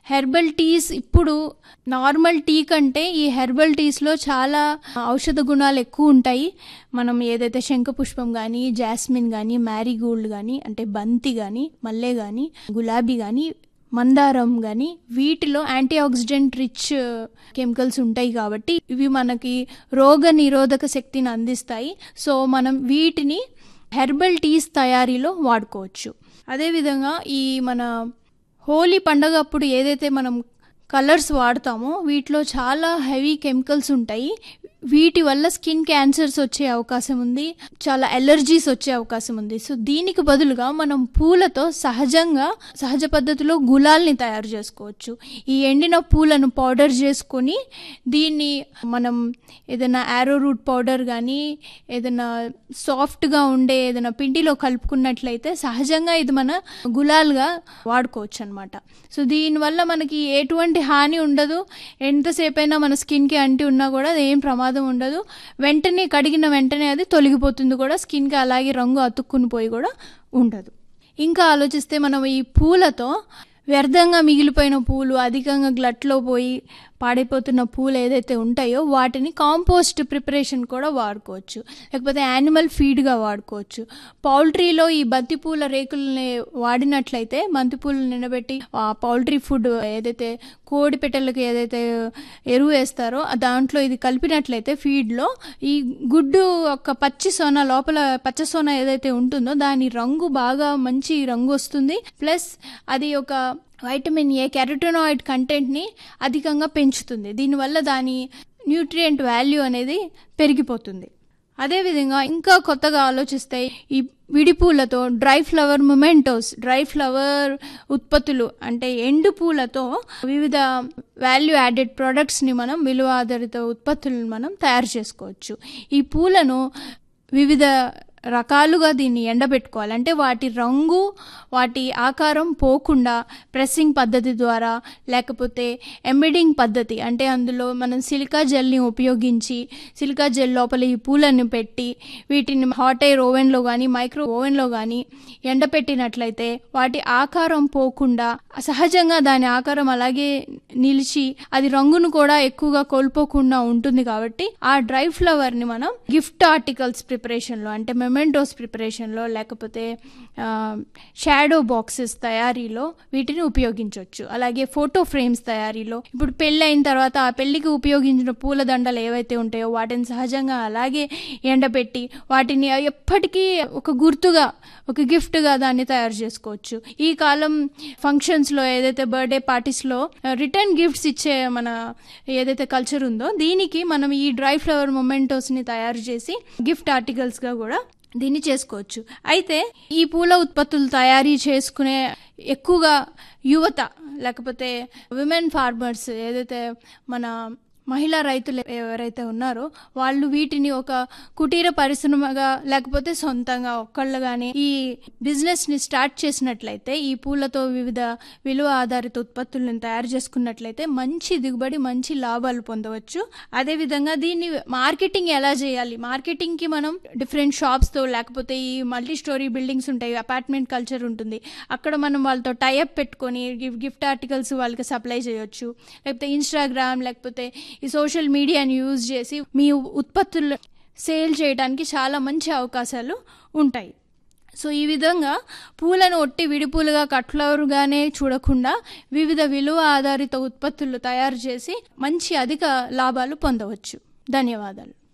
herbal teas ఇప్పుడు normal tea కంటే ఈ హెర్బల్ టీస్లో చాలా ఔషధ గుణాలు ఎక్కువ ఉంటాయి మనం ఏదైతే శంఖపుష్పం కానీ జాస్మిన్ కానీ మ్యారీగోల్డ్ కానీ అంటే బంతి కానీ మల్లె కానీ గులాబీ కానీ మందారం కానీ వీటిలో యాంటీ ఆక్సిడెంట్ రిచ్ కెమికల్స్ ఉంటాయి కాబట్టి ఇవి మనకి రోగ నిరోధక శక్తిని అందిస్తాయి సో మనం వీటిని హెర్బల్ టీస్ తయారీలో వాడుకోవచ్చు అదేవిధంగా ఈ మన హోలీ పండగ అప్పుడు ఏదైతే మనం కలర్స్ వాడతామో వీటిలో చాలా హెవీ కెమికల్స్ ఉంటాయి వీటి వల్ల స్కిన్ క్యాన్సర్స్ వచ్చే అవకాశం ఉంది చాలా ఎలర్జీస్ వచ్చే అవకాశం ఉంది సో దీనికి బదులుగా మనం పూలతో సహజంగా సహజ పద్ధతిలో గులాల్ని తయారు చేసుకోవచ్చు ఈ ఎండిన పూలను పౌడర్ చేసుకొని దీన్ని మనం ఏదైనా యారో రూట్ పౌడర్ కానీ ఏదైనా సాఫ్ట్గా ఉండే ఏదైనా పిండిలో కలుపుకున్నట్లయితే సహజంగా ఇది మన గులాల్గా వాడుకోవచ్చు అనమాట సో దీనివల్ల మనకి ఎటువంటి హాని ఉండదు ఎంతసేపు అయినా మన స్కిన్కి అంటి ఉన్నా కూడా అది ఏం ప్రమాదం ఉండదు వెంటనే కడిగిన వెంటనే అది తొలగిపోతుంది కూడా స్కిన్కి అలాగే రంగు అతుక్కుని పోయి కూడా ఉండదు ఇంకా ఆలోచిస్తే మనం ఈ పూలతో వ్యర్థంగా మిగిలిపోయిన పూలు అధికంగా గ్లట్లో పోయి పాడైపోతున్న పూలు ఏదైతే ఉంటాయో వాటిని కాంపోస్ట్ ప్రిపరేషన్ కూడా వాడుకోవచ్చు లేకపోతే యానిమల్ ఫీడ్గా వాడుకోవచ్చు పౌల్ట్రీలో ఈ బంతిపూల రేకుల్ని వాడినట్లయితే బంతిపూలు నిలబెట్టి ఆ పౌల్ట్రీ ఫుడ్ ఏదైతే కోడి పెట్టెలకు ఏదైతే ఎరువు వేస్తారో దాంట్లో ఇది కలిపినట్లయితే ఫీడ్లో ఈ గుడ్డు ఒక పచ్చి సోన లోపల పచ్చ సోన ఏదైతే ఉంటుందో దాని రంగు బాగా మంచి రంగు వస్తుంది ప్లస్ అది ఒక వైటమిన్ ఏ కెరటోనాయిడ్ కంటెంట్ని అధికంగా పెంచుతుంది దీనివల్ల దాని న్యూట్రియంట్ వాల్యూ అనేది పెరిగిపోతుంది అదేవిధంగా ఇంకా కొత్తగా ఆలోచిస్తే ఈ విడిపూలతో dry flower mementos dry flower ఉత్పత్తులు అంటే ఎండు పూలతో వివిధ వాల్యూ యాడెడ్ ప్రొడక్ట్స్ని మనం విలువ ఆధారిత ఉత్పత్తులను మనం తయారు చేసుకోవచ్చు ఈ పూలను వివిధ రకాలుగా దీన్ని ఎండబెట్టుకోవాలి అంటే వాటి రంగు వాటి ఆకారం పోకుండా ప్రెస్సింగ్ పద్ధతి ద్వారా లేకపోతే ఎంబెడింగ్ పద్ధతి అంటే అందులో మనం సిలికా జెల్ని ఉపయోగించి సిలికా జెల్ లోపల ఈ పూలను పెట్టి వీటిని హాట్ ఎయిర్ ఓవెన్లో కానీ మైక్రో ఓవెన్లో కానీ ఎండపెట్టినట్లయితే వాటి ఆకారం పోకుండా సహజంగా దాని ఆకారం అలాగే నిలిచి అది రంగును కూడా ఎక్కువగా కోల్పోకుండా ఉంటుంది కాబట్టి ఆ డ్రై ఫ్లవర్ని మనం గిఫ్ట్ ఆర్టికల్స్ ప్రిపరేషన్లో అంటే మెమెంటోస్ ప్రిపరేషన్లో లేకపోతే షాడో బాక్సెస్ తయారీలో వీటిని ఉపయోగించవచ్చు అలాగే ఫోటో ఫ్రేమ్స్ తయారీలో ఇప్పుడు పెళ్ళి అయిన తర్వాత ఆ పెళ్లికి ఉపయోగించిన పూల దండలు ఏవైతే ఉంటాయో వాటిని సహజంగా అలాగే ఎండబెట్టి వాటిని ఎప్పటికీ ఒక గుర్తుగా ఒక గిఫ్ట్గా దాన్ని తయారు చేసుకోవచ్చు ఈ కాలం ఫంక్షన్స్లో ఏదైతే బర్త్డే పార్టీస్లో రిటర్న్ గిఫ్ట్స్ ఇచ్చే మన ఏదైతే కల్చర్ ఉందో దీనికి మనం ఈ డ్రై ఫ్లవర్ మొమెంటోస్ని తయారు చేసి గిఫ్ట్ ఆర్టికల్స్గా కూడా దీన్ని చేసుకోవచ్చు అయితే ఈ పూల ఉత్పత్తులు తయారీ చేసుకునే ఎక్కువగా యువత లేకపోతే విమెన్ ఫార్మర్స్ ఏదైతే మన మహిళా రైతులు ఎవరైతే ఉన్నారో వాళ్ళు వీటిని ఒక కుటీర పరిశ్రమగా లేకపోతే సొంతంగా ఒక్కళ్ళగానే ఈ బిజినెస్ ని స్టార్ట్ చేసినట్లయితే ఈ పూలతో వివిధ విలువ ఆధారిత ఉత్పత్తులను తయారు చేసుకున్నట్లయితే మంచి దిగుబడి మంచి లాభాలు పొందవచ్చు అదేవిధంగా దీన్ని మార్కెటింగ్ ఎలా చేయాలి మార్కెటింగ్ కి మనం డిఫరెంట్ షాప్స్ తో లేకపోతే ఈ మల్టీ స్టోరీ బిల్డింగ్స్ ఉంటాయి అపార్ట్మెంట్ కల్చర్ ఉంటుంది అక్కడ మనం వాళ్ళతో టైఅప్ పెట్టుకొని గిఫ్ట్ ఆర్టికల్స్ వాళ్ళకి సప్లై చేయొచ్చు లేకపోతే ఇన్స్టాగ్రామ్ లేకపోతే ఈ సోషల్ మీడియాని యూజ్ చేసి మీ ఉత్పత్తులు సేల్ చేయడానికి చాలా మంచి అవకాశాలు ఉంటాయి సో ఈ విధంగా పూలను ఒట్టి విడిపూలుగా కట్లవరుగానే చూడకుండా వివిధ విలువ ఆధారిత ఉత్పత్తులు తయారు చేసి మంచి అధిక లాభాలు పొందవచ్చు ధన్యవాదాలు